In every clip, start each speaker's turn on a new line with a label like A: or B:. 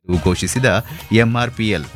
A: ಘೋಷಿಸಿದ MRPL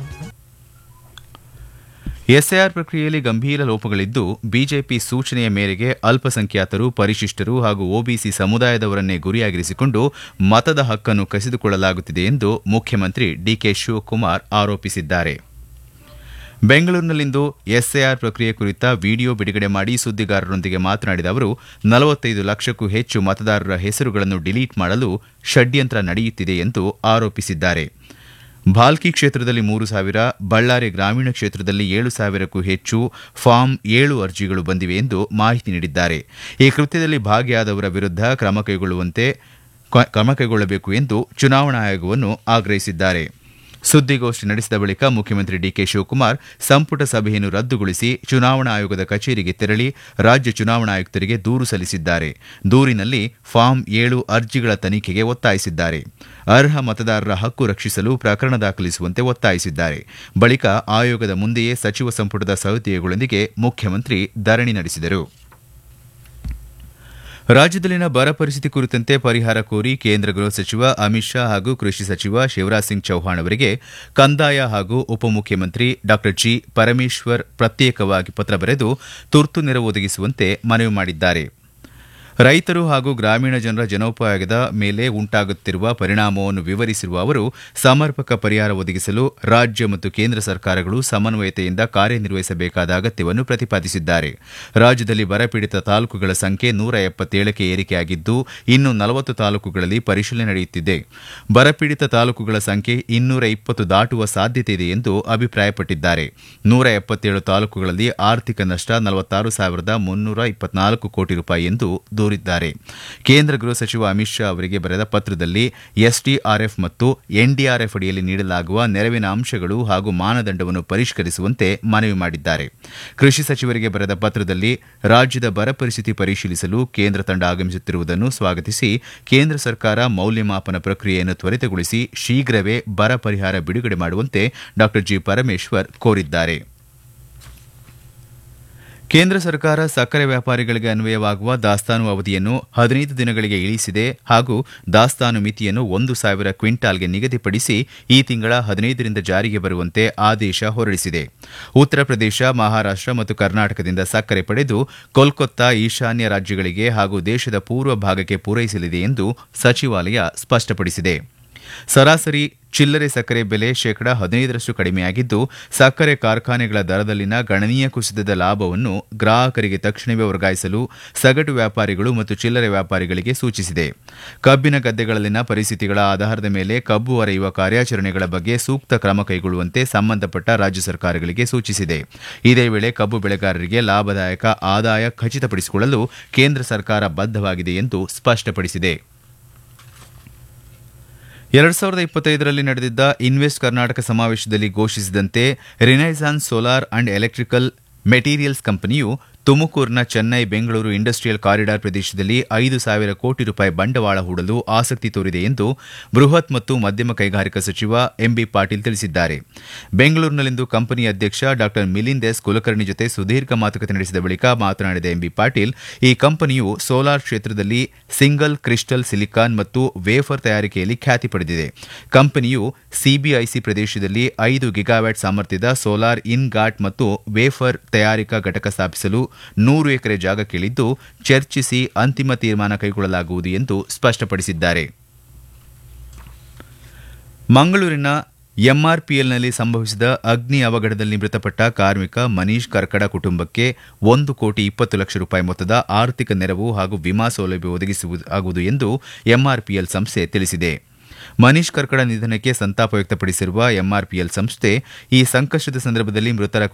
A: SIR ಪ್ರಕ್ರಿಯೆಯಲ್ಲಿ ಗಂಭೀರ ಲೋಪಗಳಿದ್ದು ಬಿಜೆಪಿ ಸೂಚನೆಯ ಮೇರೆಗೆ ಅಲ್ಪಸಂಖ್ಯಾತರು ಪರಿಶಿಷ್ಟರು ಹಾಗೂ ಒಬಿಸಿ ಸಮುದಾಯದವರನ್ನೇ ಗುರಿಯಾಗಿರಿಸಿಕೊಂಡು ಮತದ ಹಕ್ಕನ್ನು ಕಸಿದುಕೊಳ್ಳಲಾಗುತ್ತಿದೆ ಎಂದು ಮುಖ್ಯಮಂತ್ರಿ ಡಿಕೆ ಶಿವಕುಮಾರ್ ಆರೋಪಿಸಿದ್ದಾರೆ ಬೆಂಗಳೂರಿನಲ್ಲಿಂದು ಎಸ್ಐಆರ್ ಪ್ರಕ್ರಿಯೆ ಕುರಿತ ವಿಡಿಯೋ ಬಿಡುಗಡೆ ಮಾಡಿ ಸುದ್ದಿಗಾರರೊಂದಿಗೆ ಮಾತನಾಡಿದ ಅವರು ನಲವತ್ತೈದು ಲಕ್ಷಕ್ಕೂ ಹೆಚ್ಚು ಮತದಾರರ ಹೆಸರುಗಳನ್ನು ಡಿಲೀಟ್ ಮಾಡಲು ಷಡ್ಯಂತ್ರ ನಡೆಯುತ್ತಿದೆ ಎಂದು ಆರೋಪಿಸಿದ್ದಾರೆ ಭಾಲ್ಕಿ ಕ್ಷೇತ್ರದಲ್ಲಿ ಮೂರು ಸಾವಿರ ಬಳ್ಳಾರಿ ಗ್ರಾಮೀಣ ಕ್ಷೇತ್ರದಲ್ಲಿ ಏಳು ಸಾವಿರಕ್ಕೂ ಹೆಚ್ಚು ಫಾರ್ಮ್ ಏಳು ಅರ್ಜಿಗಳು ಬಂದಿವೆ ಎಂದು ಮಾಹಿತಿ ನೀಡಿದ್ದಾರೆ ಈ ಕೃತ್ಯದಲ್ಲಿ ಭಾಗಿಯಾದವರ ವಿರುದ್ಧ ಕ್ರಮ ಕೈಗೊಳ್ಳುವಂತೆ ಕ್ರಮ ಕೈಗೊಳ್ಳಬೇಕು ಎಂದು ಚುನಾವಣಾ ಆಯೋಗವನ್ನು ಆಗ್ರಹಿಸಿದ್ದಾರೆ ಸುದ್ದಿಗೋಷ್ಠಿ ನಡೆಸಿದ ಬಳಿಕ ಮುಖ್ಯಮಂತ್ರಿ ಡಿಕೆ ಶಿವಕುಮಾರ್ ಸಂಪುಟ ಸಭೆಯನ್ನು ರದ್ದುಗೊಳಿಸಿ ಚುನಾವಣಾ ಆಯೋಗದ ಕಚೇರಿಗೆ ತೆರಳಿ ರಾಜ್ಯ ಚುನಾವಣಾ ಆಯುಕ್ತರಿಗೆ ದೂರು ಸಲ್ಲಿಸಿದ್ದಾರೆ ದೂರಿನಲ್ಲಿ ಫಾರ್ಮ್ ಏಳು ಅರ್ಜಿಗಳ ತನಿಖೆಗೆ ಒತ್ತಾಯಿಸಿದ್ದಾರೆ ಅರ್ಹ ಮತದಾರರ ಹಕ್ಕು ರಕ್ಷಿಸಲು ಪ್ರಕರಣ ದಾಖಲಿಸುವಂತೆ ಒತ್ತಾಯಿಸಿದ್ದಾರೆ ಬಳಿಕ ಆಯೋಗದ ಮುಂದೆಯೇ ಸಚಿವ ಸಂಪುಟದ ಸಹೋದ್ಯೋಗಿಗಳೊಂದಿಗೆ ಮುಖ್ಯಮಂತ್ರಿ ಧರಣಿ ನಡೆಸಿದರು ರಾಜ್ಯದಲ್ಲಿನ ಬರ ಪರಿಸ್ಥಿತಿ ಕುರಿತಂತೆ ಪರಿಹಾರ ಕೋರಿ ಕೇಂದ್ರ ಗೃಹ ಸಚಿವ ಅಮಿತ್ ಶಾ ಹಾಗೂ ಕೃಷಿ ಸಚಿವ ಶಿವರಾಜ್ ಸಿಂಗ್ ಚೌಹಾಣ್ ಅವರಿಗೆ ಕಂದಾಯ ಹಾಗೂ ಉಪಮುಖ್ಯಮಂತ್ರಿ ಡಾ ಜಿ ಪರಮೇಶ್ವರ್ ಪ್ರತ್ಯೇಕವಾಗಿ ಪತ್ರ ಬರೆದು ತುರ್ತು ನೆರವು ಒದಗಿಸುವಂತೆ ಮನವಿ ಮಾಡಿದ್ದಾರೆ ರೈತರು ಹಾಗೂ ಗ್ರಾಮೀಣ ಜನರ ಜನೋಪಯೋಗದ ಮೇಲೆ ಉಂಟಾಗುತ್ತಿರುವ ಪರಿಣಾಮವನ್ನು ವಿವರಿಸಿರುವ ಅವರು ಸಮರ್ಪಕ ಪರಿಹಾರ ಒದಗಿಸಲು ರಾಜ್ಯ ಮತ್ತು ಕೇಂದ್ರ ಸರ್ಕಾರಗಳು ಸಮನ್ವಯತೆಯಿಂದ ಕಾರ್ಯನಿರ್ವಹಿಸಬೇಕಾದ ಅಗತ್ಯವನ್ನು ಪ್ರತಿಪಾದಿಸಿದ್ದಾರೆ ರಾಜ್ಯದಲ್ಲಿ ಬರಪೀಡಿತ ತಾಲೂಕುಗಳ ಸಂಖ್ಯೆ ನೂರ ಎಪ್ಪತ್ತೇಳಕ್ಕೆ ಏರಿಕೆಯಾಗಿದ್ದು ಇನ್ನು ನಲವತ್ತು ತಾಲೂಕುಗಳಲ್ಲಿ ಪರಿಶೀಲನೆ ನಡೆಯುತ್ತಿದೆ ಬರಪೀಡಿತ ತಾಲೂಕುಗಳ ಸಂಖ್ಯೆ ಇನ್ನೂರ ಇಪ್ಪತ್ತು ದಾಟುವ ಸಾಧ್ಯತೆ ಇದೆ ಎಂದು ಅಭಿಪ್ರಾಯಪಟ್ಟಿದ್ದಾರೆ ನೂರ ಎಪ್ಪತ್ತೇಳು ತಾಲೂಕುಗಳಲ್ಲಿ ಆರ್ಥಿಕ ನಷ್ಟ ನಲವತ್ತಾರು ಸಾವಿರದ ಮುನ್ನೂರ ಇಪ್ಪತ್ನಾಲ್ಕು ಕೋಟಿ ರೂಪಾಯಿ ಎಂದು ದೂರಿದ್ದಾರೆ ಕೇಂದ್ರ ಗೃಹ ಸಚಿವ ಅಮಿತ್ ಶಾ ಅವರಿಗೆ ಬರೆದ ಪತ್ರದಲ್ಲಿ ಎಸ್ಡಿಆರ್ಎಫ್ ಮತ್ತು ಎನ್ಡಿಆರ್ಎಫ್ ಅಡಿಯಲ್ಲಿ ನೀಡಲಾಗುವ ನೆರವಿನ ಅಂಶಗಳು ಹಾಗೂ ಮಾನದಂಡವನ್ನು ಪರಿಷ್ಕರಿಸುವಂತೆ ಮನವಿ ಮಾಡಿದ್ದಾರೆ ಕೃಷಿ ಸಚಿವರಿಗೆ ಬರೆದ ಪತ್ರದಲ್ಲಿ ರಾಜ್ಯದ ಬರ ಪರಿಸ್ಥಿತಿ ಪರಿಶೀಲಿಸಲು ಕೇಂದ್ರ ತಂಡ ಆಗಮಿಸುತ್ತಿರುವುದನ್ನು ಸ್ವಾಗತಿಸಿ ಕೇಂದ್ರ ಸರ್ಕಾರ ಮೌಲ್ಯಮಾಪನ ಪ್ರಕ್ರಿಯೆಯನ್ನು ತ್ವರಿತಗೊಳಿಸಿ ಶೀಘ್ರವೇ ಬರ ಪರಿಹಾರ ಬಿಡುಗಡೆ ಮಾಡುವಂತೆ ಡಾ ಜಿ ಪರಮೇಶ್ವರ್ ಕೋರಿದ್ದಾರೆ ಕೇಂದ್ರ ಸರ್ಕಾರ ಸಕ್ಕರೆ ವ್ಯಾಪಾರಿಗಳಿಗೆ ಅನ್ವಯವಾಗುವ ದಾಸ್ತಾನು ಅವಧಿಯನ್ನು ಹದಿನೈದು ದಿನಗಳಿಗೆ ಇಳಿಸಿದೆ ಹಾಗೂ ದಾಸ್ತಾನು ಮಿತಿಯನ್ನು ಒಂದು ಸಾವಿರ ಕ್ವಿಂಟಾಲ್ಗೆ ನಿಗದಿಪಡಿಸಿ ಈ ತಿಂಗಳ ಹದಿನೈದರಿಂದ ಜಾರಿಗೆ ಬರುವಂತೆ ಆದೇಶ ಹೊರಡಿಸಿದೆ ಉತ್ತರ ಪ್ರದೇಶ ಮಹಾರಾಷ್ಟ ಮತ್ತು ಕರ್ನಾಟಕದಿಂದ ಸಕ್ಕರೆ ಪಡೆದು ಕೋಲ್ಕತ್ತಾ ಈಶಾನ್ಯ ರಾಜ್ಯಗಳಿಗೆ ಹಾಗೂ ದೇಶದ ಪೂರ್ವ ಭಾಗಕ್ಕೆ ಪೂರೈಸಲಿದೆ ಎಂದು ಸಚಿವಾಲಯ ಸ್ಪಷ್ಟಪಡಿಸಿದೆ ಸರಾಸರಿ ಚಿಲ್ಲರೆ ಸಕ್ಕರೆ ಬೆಲೆ ಶೇಕಡಾ ಹದಿನೈದರಷ್ಟು ಕಡಿಮೆಯಾಗಿದ್ದು ಸಕ್ಕರೆ ಕಾರ್ಖಾನೆಗಳ ದರದಲ್ಲಿನ ಗಣನೀಯ ಕುಸಿತದ ಲಾಭವನ್ನು ಗ್ರಾಹಕರಿಗೆ ತಕ್ಷಣವೇ ವರ್ಗಾಯಿಸಲು ಸಗಟು ವ್ಯಾಪಾರಿಗಳು ಮತ್ತು ಚಿಲ್ಲರೆ ವ್ಯಾಪಾರಿಗಳಿಗೆ ಸೂಚಿಸಿದೆ ಕಬ್ಬಿನ ಗದ್ದೆಗಳಲ್ಲಿನ ಪರಿಸ್ಥಿತಿಗಳ ಆಧಾರದ ಮೇಲೆ ಕಬ್ಬು ಅರೆಯುವ ಕಾರ್ಯಾಚರಣೆಗಳ ಬಗ್ಗೆ ಸೂಕ್ತ ಕ್ರಮ ಕೈಗೊಳ್ಳುವಂತೆ ಸಂಬಂಧಪಟ್ಟ ರಾಜ್ಯ ಸರ್ಕಾರಗಳಿಗೆ ಸೂಚಿಸಿದೆ ಇದೇ ವೇಳೆ ಕಬ್ಬು ಬೆಳೆಗಾರರಿಗೆ ಲಾಭದಾಯಕ ಆದಾಯ ಖಚಿತಪಡಿಸಿಕೊಳ್ಳಲು ಕೇಂದ್ರ ಸರ್ಕಾರ ಬದ್ಧವಾಗಿದೆ ಎಂದು ಸ್ಪಷ್ಟಪಡಿಸಿದೆ ಎರಡ್ ಸಾವಿರದ ಇಪ್ಪತ್ತೈದರಲ್ಲಿ ನಡೆದಿದ್ದ ಇನ್ವೆಸ್ಟ್ ಕರ್ನಾಟಕ ಸಮಾವೇಶದಲ್ಲಿ ಘೋಷಿಸಿದಂತೆ Renaissance Solar and Electrical Materials ಕಂಪನಿಯು ತುಮಕೂರಿನ ಚೆನ್ನೈ ಬೆಂಗಳೂರು ಇಂಡಸ್ಟ್ರಿಯಲ್ ಕಾರಿಡಾರ್ ಪ್ರದೇಶದಲ್ಲಿ ಐದು ಸಾವಿರ ಕೋಟಿ ರೂಪಾಯಿ ಬಂಡವಾಳ ಹೂಡಲು ಆಸಕ್ತಿ ತೋರಿದೆ ಎಂದು ಬೃಹತ್ ಮತ್ತು ಮಧ್ಯಮ ಕೈಗಾರಿಕಾ ಸಚಿವ ಎಂಬಿ ಪಾಟೀಲ್ ತಿಳಿಸಿದ್ದಾರೆ ಬೆಂಗಳೂರಿನಲ್ಲಿಂದು ಕಂಪನಿ ಅಧ್ಯಕ್ಷ ಡಾ ಮಿಲಿಂದ್ ಎಸ್ ಕುಲಕರ್ಣಿ ಜೊತೆ ಸುದೀರ್ಘ ಮಾತುಕತೆ ನಡೆಸಿದ ಬಳಿಕ ಮಾತನಾಡಿದ ಎಂಬಿ ಪಾಟೀಲ್ ಈ ಕಂಪನಿಯು ಸೋಲಾರ್ ಕ್ಷೇತ್ರದಲ್ಲಿ ಸಿಂಗಲ್ ಕ್ರಿಸ್ಟಲ್ ಸಿಲಿಕಾನ್ ಮತ್ತು ವೇಫರ್ ತಯಾರಿಕೆಯಲ್ಲಿ ಖ್ಯಾತಿ ಪಡೆದಿದೆ ಕಂಪನಿಯು ಸಿಬಿಐಸಿ ಪ್ರದೇಶದಲ್ಲಿ ಐದು ಗಿಗಾವ್ಯಾಟ್ ಸಾಮರ್ಥ್ಯದ ಸೋಲಾರ್ ಇನ್ ಗಾಟ್ ಮತ್ತು ವೇಫರ್ ತಯಾರಿಕಾ ಘಟಕ ಸ್ಥಾಪಿಸಲು ನೂರು ಎಕರೆ ಜಾಗ ಕೇಳಿದ್ದು ಚರ್ಚಿಸಿ ಅಂತಿಮ ತೀರ್ಮಾನ ಕೈಗೊಳ್ಳಲಾಗುವುದು ಎಂದು ಸ್ಪಷ್ಟಪಡಿಸಿದ್ದಾರೆ ಮಂಗಳೂರಿನ ಎಂಆರ್ಪಿಎಲ್ನಲ್ಲಿ ಸಂಭವಿಸಿದ ಅಗ್ನಿ ಅವಘಡದಲ್ಲಿ ಮೃತಪಟ್ಟ ಕಾರ್ಮಿಕ ಮನೀಶ್ ಕರ್ಕಡ ಕುಟುಂಬಕ್ಕೆ ಒಂದು ಕೋಟಿ ಇಪ್ಪತ್ತು ಲಕ್ಷ ರೂಪಾಯಿ ಮೊತ್ತದ ಆರ್ಥಿಕ ನೆರವು ಹಾಗೂ ವಿಮಾ ಸೌಲಭ್ಯ ಒದಗಿಸಲಾಗುವುದು ಎಂದು ಎಂಆರ್ಪಿಎಲ್ ಸಂಸ್ಥೆ ತಿಳಿಸಿದೆ ಮನೀಶ್ ಕರ್ಕಡ ನಿಧನಕ್ಕೆ ಸಂತಾಪ ವ್ಯಕ್ತಪಡಿಸಿರುವ ಎಂಆರ್ಪಿಎಲ್ ಸಂಸ್ಥೆ ಈ ಸಂಕಷ್ಟದ ಸಂದರ್ಭದಲ್ಲಿ ಮೃತರ